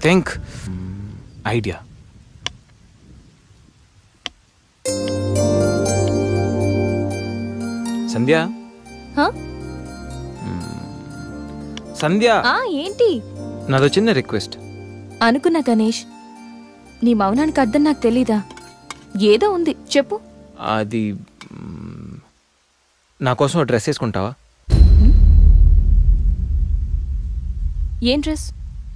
Think idea సంధ్య హా? సంధ్య ఆ ఏంటి నాదో చిన్న రిక్వెస్ట్ అనుకున్నా గణేష్ నీ మౌనానికి అర్థం నాకు తెలీదా ఏదో ఉంది చెప్పు అది మ్, నా కోసం ఓ డ్రెస్ వేసుకుంటావా ఏం డ్రెస్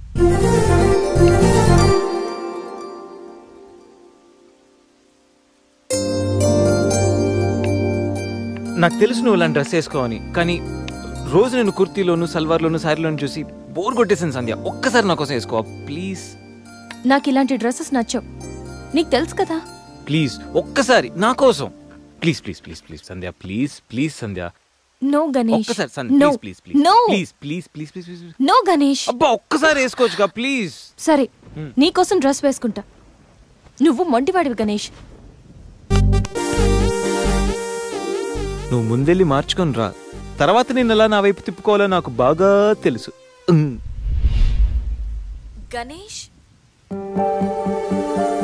నాకు తెలుసు నువ్వు ఇలాంటి డ్రెస్ వేసుకోవని కానీ రోజు నేను కుర్తీలోను సల్వార్లోను శారీలోను చూసి బోర్ కొట్టేసాను సంధ్య ఒక్కసారి నా కోసం వేసుకోవా ప్లీజ్ నాకు ఇలాంటి డ్రెస్సెస్ నచ్చవు నీకు తెలుసు కదా ప్లీజ్ ఒక్కసారి నా కోసం please please please please Sandhya please please Sandhya no Ganesh ఒక్కసారి Sandhya no please please please no please please please please please no Ganesh అబ్బా ఒక్కసారి వేసుకోవచ్చుగా ప్లీజ్ సరే నీకోసం డ్రెస్ వేసుకుంటా నువ్వు మొండివాడివి గణేష్ నువ్వు ముందెళ్ళి మార్చుకొని రా తర్వాత నేను ఎలా నా వైపు తిప్పుకోవాలో నాకు బాగా తెలుసు ఉమ్. గణేష్